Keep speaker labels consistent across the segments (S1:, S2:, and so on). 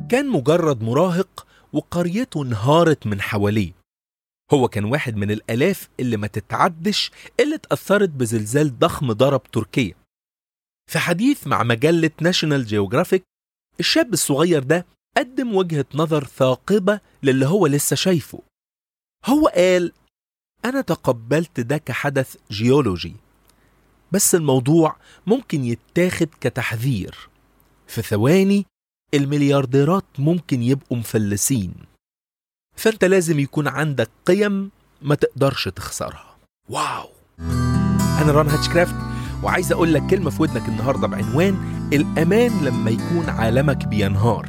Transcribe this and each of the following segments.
S1: كان مجرد مراهق وقريته انهارت من حواليه هو كان واحد من الآلاف اللي ما تتعدش اللي اتأثرت بزلزال ضخم ضرب تركيا في حديث مع مجلة ناشونال جيوغرافيك الشاب الصغير ده قدم وجهة نظر ثاقبة للي هو لسه شايفه هو قال أنا تقبلت ده كحدث جيولوجي بس الموضوع ممكن يتاخد كتحذير في ثواني المليارديرات ممكن يبقوا مفلسين فانت لازم يكون عندك قيم ما تقدرش تخسرها واو انا ران هاتشكرافت وعايز اقول لك كلمه في ودنك النهارده بعنوان الامان لما يكون عالمك بينهار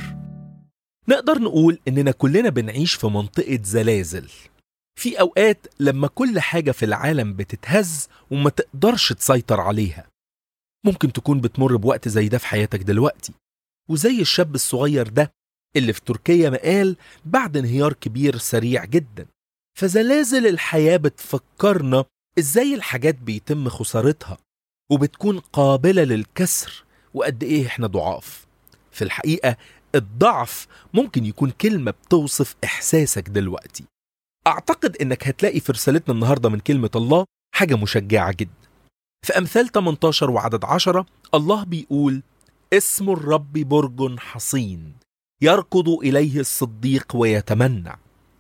S1: نقدر نقول اننا كلنا بنعيش في منطقه زلازل في اوقات لما كل حاجه في العالم بتتهز وما تقدرش تسيطر عليها ممكن تكون بتمر بوقت زي ده في حياتك دلوقتي وزي الشاب الصغير ده اللي في تركيا ما قال بعد انهيار كبير سريع جدا فزلازل الحياة بتفكرنا ازاي الحاجات بيتم خسارتها وبتكون قابلة للكسر وقد ايه احنا ضعاف في الحقيقة الضعف ممكن يكون كلمة بتوصف احساسك دلوقتي اعتقد انك هتلاقي في رسالتنا النهاردة من كلمة الله حاجة مشجعة جدا في أمثال 18 وعدد 10 الله بيقول اسم الرب برج حصين يركض إليه الصديق ويتمنع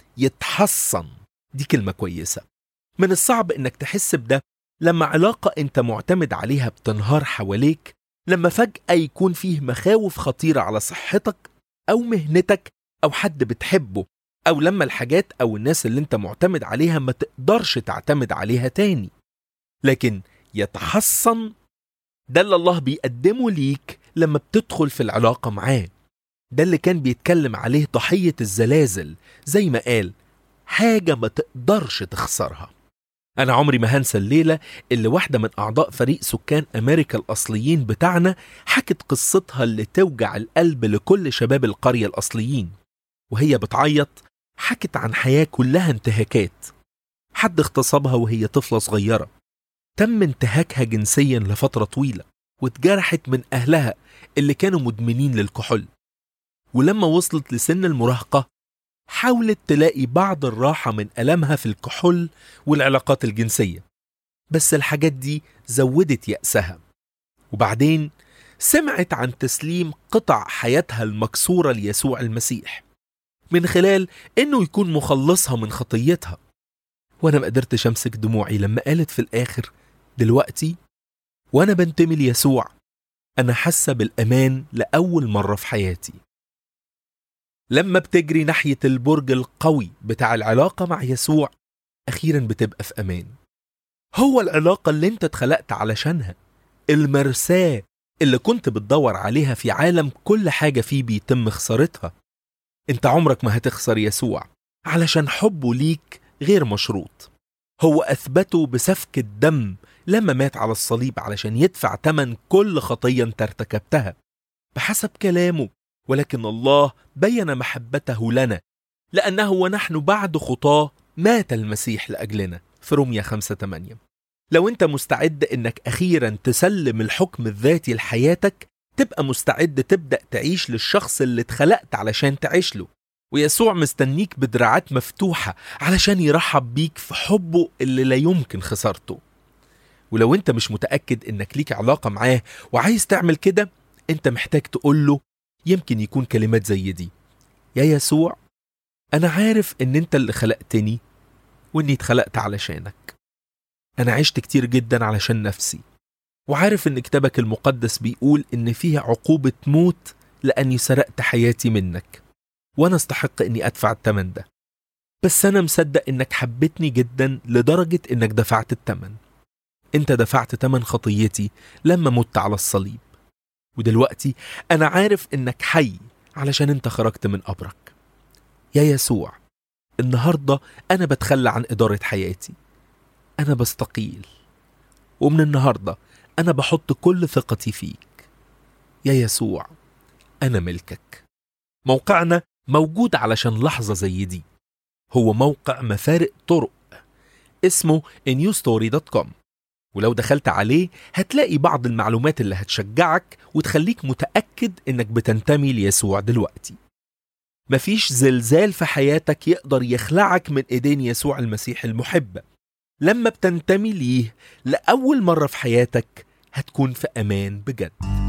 S1: يتحصن دي كلمة كويسة من الصعب إنك تحس بده لما علاقة أنت معتمد عليها بتنهار حواليك لما فجأة يكون فيه مخاوف خطيرة على صحتك أو مهنتك أو حد بتحبه أو لما الحاجات أو الناس اللي أنت معتمد عليها ما تقدرش تعتمد عليها تاني لكن يتحصن ده اللي الله بيقدمه ليك لما بتدخل في العلاقة معاه ده اللي كان بيتكلم عليه ضحية الزلازل زي ما قال حاجة ما تقدرش تخسرها أنا عمري ما هنسى الليلة اللي واحدة من أعضاء فريق سكان أمريكا الأصليين بتاعنا حكت قصتها اللي توجع القلب لكل شباب القرية الأصليين وهي بتعيط حكت عن حياة كلها انتهاكات حد اغتصبها وهي طفلة صغيرة تم انتهاكها جنسيا لفترة طويلة واتجرحت من أهلها اللي كانوا مدمنين للكحول ولما وصلت لسن المراهقة حاولت تلاقي بعض الراحة من ألمها في الكحول والعلاقات الجنسية بس الحاجات دي زودت يأسها وبعدين سمعت عن تسليم قطع حياتها المكسورة ليسوع المسيح من خلال إنه يكون مخلصها من خطيتها وأنا ما قدرتش أمسك دموعي لما قالت في الآخر دلوقتي وأنا بنتمي ليسوع أنا حاسة بالأمان لأول مرة في حياتي لما بتجري ناحية البرج القوي بتاع العلاقة مع يسوع أخيرا بتبقى في أمان هو العلاقة اللي انت اتخلقت علشانها المرساة اللي كنت بتدور عليها في عالم كل حاجة فيه بيتم خسارتها انت عمرك ما هتخسر يسوع علشان حبه ليك غير مشروط هو أثبته بسفك الدم لما مات على الصليب علشان يدفع تمن كل خطية انت ارتكبتها بحسب كلامه ولكن الله بين محبته لنا لأنه ونحن بعد خطاه مات المسيح لأجلنا في روميا 5 8 لو أنت مستعد أنك أخيرا تسلم الحكم الذاتي لحياتك تبقى مستعد تبدأ تعيش للشخص اللي اتخلقت علشان تعيش له ويسوع مستنيك بدراعات مفتوحة علشان يرحب بيك في حبه اللي لا يمكن خسارته ولو انت مش متأكد انك ليك علاقة معاه وعايز تعمل كده انت محتاج تقول له يمكن يكون كلمات زي دي يا يسوع أنا عارف إن أنت اللي خلقتني وإني اتخلقت علشانك أنا عشت كتير جدا علشان نفسي وعارف إن كتابك المقدس بيقول إن فيه عقوبة موت لأني سرقت حياتي منك وأنا استحق إني أدفع التمن ده بس أنا مصدق إنك حبيتني جدا لدرجة إنك دفعت التمن أنت دفعت تمن خطيتي لما مت على الصليب ودلوقتي أنا عارف إنك حي علشان أنت خرجت من قبرك يا يسوع النهاردة أنا بتخلى عن إدارة حياتي أنا بستقيل ومن النهاردة أنا بحط كل ثقتي فيك يا يسوع أنا ملكك موقعنا موجود علشان لحظة زي دي هو موقع مفارق طرق اسمه newstory.com ولو دخلت عليه هتلاقي بعض المعلومات اللي هتشجعك وتخليك متأكد إنك بتنتمي ليسوع دلوقتي مفيش زلزال في حياتك يقدر يخلعك من ايدين يسوع المسيح المحب لما بتنتمي ليه لأول مرة في حياتك هتكون في أمان بجد